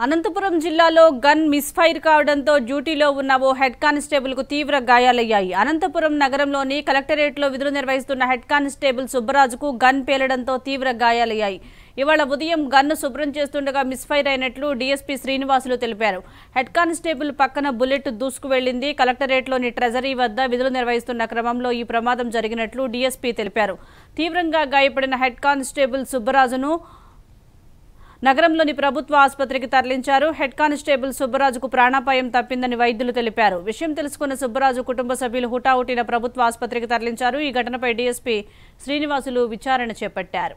అనంతపురం జిల్లాలో gun misfire కావడంతో డ్యూటీలో ఉన్న ఓ హెడ్ కానిస్టేబుల్ కు తీవ్ర గాయాలయ్యాయి అనంతపురం నగరంలోని కలెక్టరేట్లో విధులు నిర్వహిస్తున్న హెడ్ కానిస్టేబుల్ సుబ్బరాజుకు గన్ పేలడంతో తీవ్ర గాయాలయ్యాయి ఇవాళ ఉదయం గన్ను శుభ్రం చేస్తుండగా మిస్ఫైర్ అయినట్లు డీఎస్పీ శ్రీనివాసులు తెలిపారు హెడ్ కానిస్టేబుల్ పక్కన బుల్లెట్ దూసుకు వెళ్లింది కలెక్టరేట్లోని ట్రెజరీ వద్ద విధులు నిర్వహిస్తున్న క్రమంలో ఈ ప్రమాదం జరిగినట్లు డీఎస్పీ తెలిపారు తీవ్రంగా గాయపడిన హెడ్ కానిస్టేబుల్ సుబ్బరాజును నగరంలోని ప్రభుత్వ ఆసుపత్రికి తరలించారు హెడ్ కానిస్టేబుల్ సుబ్బరాజుకు ప్రాణాపాయం తప్పిందని వైద్యులు తెలిపారు విషయం తెలుసుకున్న సుబ్బరాజు కుటుంబ సభ్యులు హుటాహుటిన ప్రభుత్వ ఆసుపత్రికి తరలించారు ఈ ఘటనపై డీఎస్పీ శ్రీనివాసులు విచారణ చేపట్టారు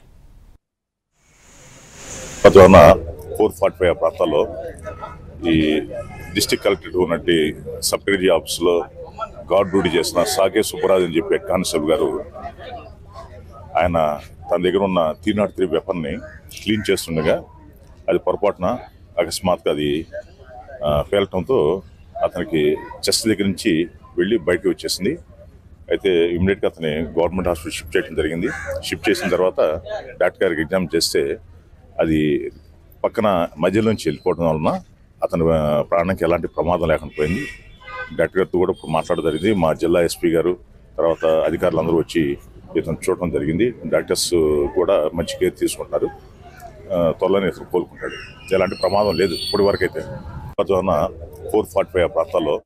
పదవన ఫోర్ ఫార్టీ ఫైవ్ ప్రాంతాల్లో ఈ డిస్టిక్ కలెక్టరేట్ ఉన్నట్టు సబ్ డివిజన్ ఆఫీస్లో గార్డ్ డ్యూటీ చేసిన సాగే సుబ్బరాజు అని చెప్పి హెడ్ కానిస్టేబుల్ గారు ఆయన తన దగ్గర ఉన్న త్రీ నాట్ త్రీ వెపన్ని క్లీన్ చేస్తుండగా అది పొరపాటున అకస్మాత్తుగా అది ఆ, పేలటంతో అతనికి చెస్ట్ దగ్గర నుంచి వెళ్ళి బయటకు వచ్చేసింది అయితే ఇమ్మీడియట్గా అతని గవర్నమెంట్ హాస్పిటల్ షిఫ్ట్ చేయడం జరిగింది షిఫ్ట్ చేసిన తర్వాత డాక్టర్ గారికి ఎగ్జామ్ చేస్తే అది పక్కన మధ్యలో నుంచి వెళ్ళిపోవడం వలన అతని ఆ, ప్రాణానికి ఎలాంటి ప్రమాదం లేకుండా పోయింది డాక్టర్ గారితో కూడా ఇప్పుడు మాట్లాడడం జరిగింది మా జిల్లా ఎస్పీ గారు తర్వాత అధికారులు అందరూ వచ్చి ఇతను చూడటం జరిగింది డాక్టర్స్ కూడా మంచి కేర్ తీసుకుంటున్నారు ఆ, త్వరలోనే ఇతను కోలుకుంటాడు ఎలాంటి ప్రమాదం లేదు ఇప్పటి వరకు అయితే ఫోర్ ఫార్టీ ఫైవ్ ప్రాంతాల్లో